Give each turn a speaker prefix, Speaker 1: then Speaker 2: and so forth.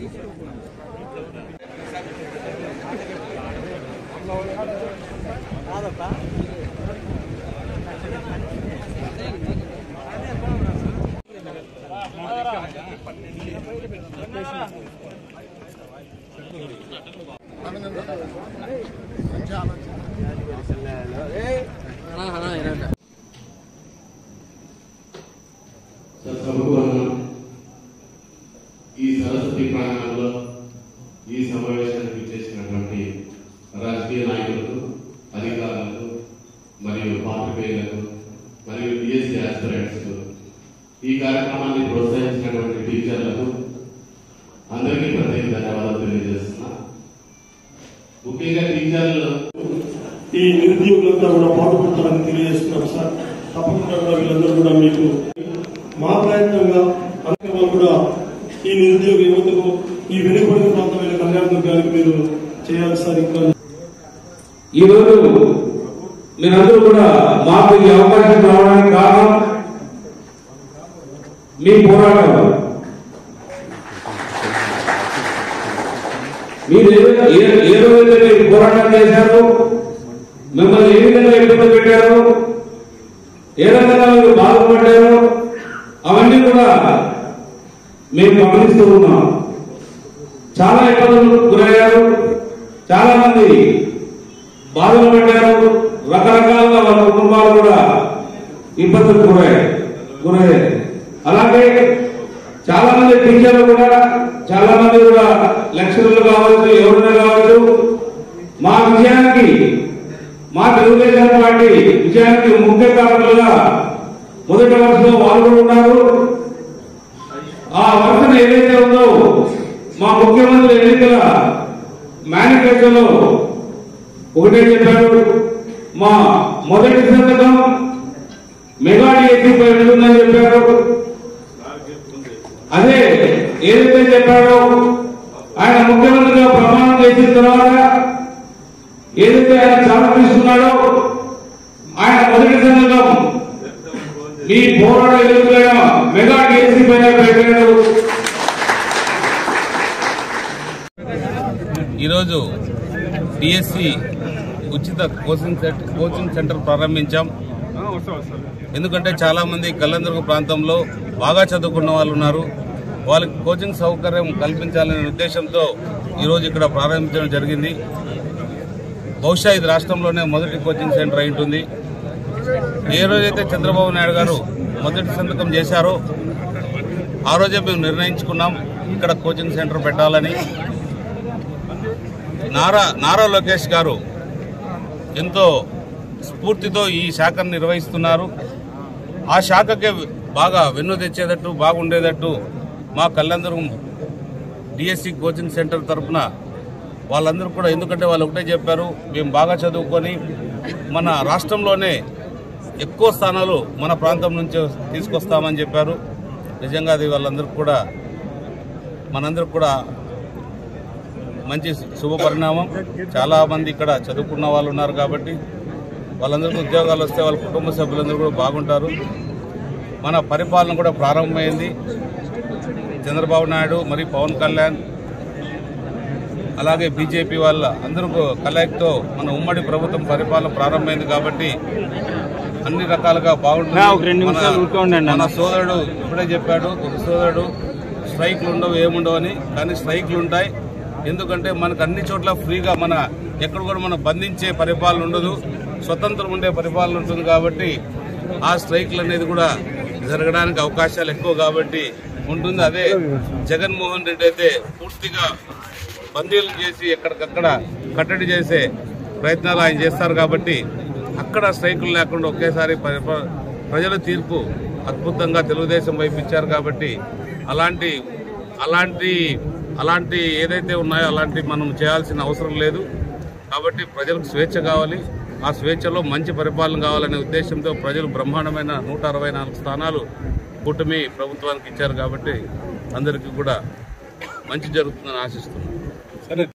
Speaker 1: సభకు ఈ సరస్వతి ప్రాంగణంలో ఈ సమావేశానికి చేసినటువంటి రాజకీయ నాయకులకు అధికారులకు మరియు పాత్రికేయులకు మరియు బిఎస్సీ ఆస్పిరెంట్స్ ఈ కార్యక్రమాన్ని ప్రోత్సహించినటువంటి టీచర్లకు అందరికీ ప్రత్యేక ధన్యవాదాలు తెలియజేస్తున్నా ముఖ్యంగా టీచర్లు
Speaker 2: ఈ నిరుద్యోగులంతా కూడా పాటుపడతారని తెలియజేస్తున్నారు సార్ తప్పకుండా కూడా వీళ్ళందరూ కూడా మీకు మా ప్రయత్నంగా అందరూ కూడా ఈ నిరుద్యోగ యువతకు ఈ వెనుకబడిన ప్రాంతమైన కళ్యాణ దుర్గానికి మీరు చేయాలి సార్ ఇంకా
Speaker 3: ఈ రోజు మీరందరూ కూడా మాకు ఈ అవకాశం రావడానికి కారణం మీ పోరాటం మీరు ఏ- ఏ- ఏ రోజైతే మీరు పోరాటం చేశారు మిమ్మల్ని ఏ విధంగా ఇబ్బంది పెట్టారు ఏ రకంగా మీరు బాధపడ్డారు అవన్నీ కూడా మేము గమనిస్తూ ఉన్నాం చాలా ఇబ్బందులకు గురయ్యారు చాలా మంది బాధలు పడ్డారు రకరకాలుగా వాళ్ళ కుటుంబాలు కూడా ఇబ్బందులకు గురయ్యాయి గురయ్యాయి అలాగే చాలా మంది టీచర్లు కూడా చాలా మంది కూడా లెక్చరర్లు కావచ్చు ఎవరైనా కావచ్చు మా విజయానికి మా తెలుగుదేశం పార్టీ విజయానికి ముఖ్య కారణులుగా మొదటి వరుసలో వాళ్ళు కూడా ఉన్నారు ఆ వరుసన ఏదైతే ఉందో మా ముఖ్యమంత్రి ఎన్నికల మేనిఫెస్టోలో ఒకటే చెప్పారు మా మొదటి సంతకం మెగా డిఎస్సీపై ఉంటుందని చెప్పారు అదే ఏదైతే చెప్పారో ఆయన ముఖ్యమంత్రిగా ప్రమాణం చేసిన తర్వాత ఏదైతే ఆయన చాలా తీసుకున్నాడో ఆయన మొదటి సంతకం మీ పోరాట ఎదుర్కొన్న మెగా డిఎస్సీ పైన పెట్టాడు
Speaker 4: ఈరోజు డిఎస్సి ఉచిత కోచింగ్ సెంటర్ కోచింగ్ సెంటర్ ప్రారంభించాం ఎందుకంటే చాలా మంది కళ్యాణదుర్గ ప్రాంతంలో బాగా చదువుకున్న వాళ్ళు ఉన్నారు వాళ్ళకి కోచింగ్ సౌకర్యం కల్పించాలనే ఉద్దేశంతో ఈరోజు ఇక్కడ ప్రారంభించడం జరిగింది బహుశా ఇది రాష్ట్రంలోనే మొదటి కోచింగ్ సెంటర్ అయి ఉంటుంది ఏ రోజైతే చంద్రబాబు నాయుడు గారు మొదటి సంతకం చేశారో ఆ రోజే మేము నిర్ణయించుకున్నాం ఇక్కడ కోచింగ్ సెంటర్ పెట్టాలని నారా నారా లోకేష్ గారు ఎంతో స్ఫూర్తితో ఈ శాఖను నిర్వహిస్తున్నారు ఆ శాఖకే బాగా వెన్ను తెచ్చేటట్టు బాగుండేటట్టు మా కళ్యాణదుర్గం డిఎస్సి కోచింగ్ సెంటర్ తరఫున వాళ్ళందరూ కూడా ఎందుకంటే వాళ్ళు ఒకటే చెప్పారు మేము బాగా చదువుకొని మన రాష్ట్రంలోనే ఎక్కువ స్థానాలు మన ప్రాంతం నుంచి తీసుకొస్తామని చెప్పారు నిజంగా అది వాళ్ళందరికీ కూడా మనందరికి కూడా మంచి శుభ పరిణామం చాలా మంది ఇక్కడ చదువుకున్న వాళ్ళు ఉన్నారు కాబట్టి వాళ్ళందరికీ ఉద్యోగాలు వస్తే వాళ్ళ కుటుంబ సభ్యులందరూ కూడా బాగుంటారు మన పరిపాలన కూడా ప్రారంభమైంది చంద్రబాబు నాయుడు మరియు పవన్ కళ్యాణ్ అలాగే బీజేపీ వాళ్ళ అందరూ కలయికతో మన ఉమ్మడి ప్రభుత్వం పరిపాలన ప్రారంభమైంది కాబట్టి అన్ని రకాలుగా బాగుంటుంది మన- మన సోదరుడు ఇప్పుడే చెప్పాడు ఒక సోదరుడు స్ట్రైక్లు ఉండవు ఏముండవు అని కానీ స్ట్రైక్లు ఉంటాయి ఎందుకంటే మనకు అన్ని చోట్ల ఫ్రీగా మన ఎక్కడ కూడా మనం బంధించే పరిపాలన ఉండదు స్వతంత్రం ఉండే పరిపాలన ఉంటుంది కాబట్టి ఆ స్ట్రైక్లు అనేది కూడా జరగడానికి అవకాశాలు ఎక్కువ కాబట్టి ఉంటుంది అదే జగన్మోహన్ రెడ్డి అయితే పూర్తిగా బందీలు చేసి ఎక్కడికక్కడ కట్టడి చేసే ప్రయత్నాలు ఆయన చేస్తారు కాబట్టి అక్కడ స్ట్రైకులు లేకుండా ఒకేసారి పరి- ప్రజల తీర్పు అద్భుతంగా తెలుగుదేశం వైపు ఇచ్చారు కాబట్టి అలాంటి అలాంటి అలాంటి ఏదైతే ఉన్నాయో అలాంటి మనం చేయాల్సిన అవసరం లేదు కాబట్టి ప్రజలకు స్వేచ్ఛ కావాలి ఆ స్వేచ్ఛలో మంచి పరిపాలన కావాలనే ఉద్దేశంతో ప్రజలు బ్రహ్మాండమైన నూట అరవై నాలుగు స్థానాలు కూటమి ప్రభుత్వానికి ఇచ్చారు కాబట్టి అందరికీ కూడా మంచి జరుగుతుందని ఆశిస్తున్నాను